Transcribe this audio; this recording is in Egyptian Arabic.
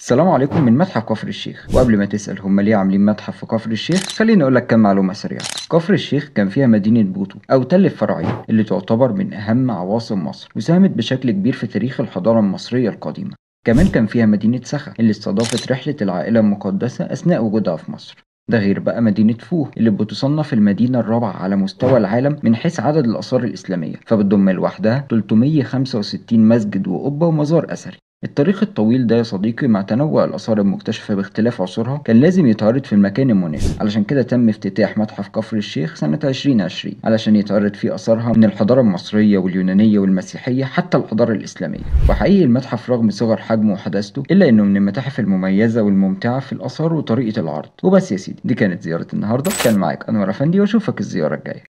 السلام عليكم من متحف كفر الشيخ وقبل ما تسأل هم ليه عاملين متحف في كفر الشيخ خليني أقول لك كام معلومة سريعة كفر الشيخ كان فيها مدينة بوتو أو تل الفراعنة اللي تعتبر من أهم عواصم مصر وساهمت بشكل كبير في تاريخ الحضارة المصرية القديمة كمان كان فيها مدينة سخا اللي استضافت رحلة العائلة المقدسة أثناء وجودها في مصر ده غير بقى مدينة فوه اللي بتصنف المدينة الرابعة على مستوى العالم من حيث عدد الآثار الإسلامية فبتضم لوحدها 365 مسجد وقبة ومزار أثري التاريخ الطويل ده يا صديقي مع تنوع الآثار المكتشفة باختلاف عصورها كان لازم يتعرض في المكان المناسب علشان كده تم افتتاح متحف كفر الشيخ سنة 2020 علشان يتعرض فيه آثارها من الحضارة المصرية واليونانية والمسيحية حتى الحضارة الإسلامية وحقيقي المتحف رغم صغر حجمه وحداثته إلا إنه من المتاحف المميزة والممتعة في الآثار وطريقة العرض وبس يا سيدي دي كانت زيارة النهاردة كان معاك أنور أفندي وأشوفك الزيارة الجاية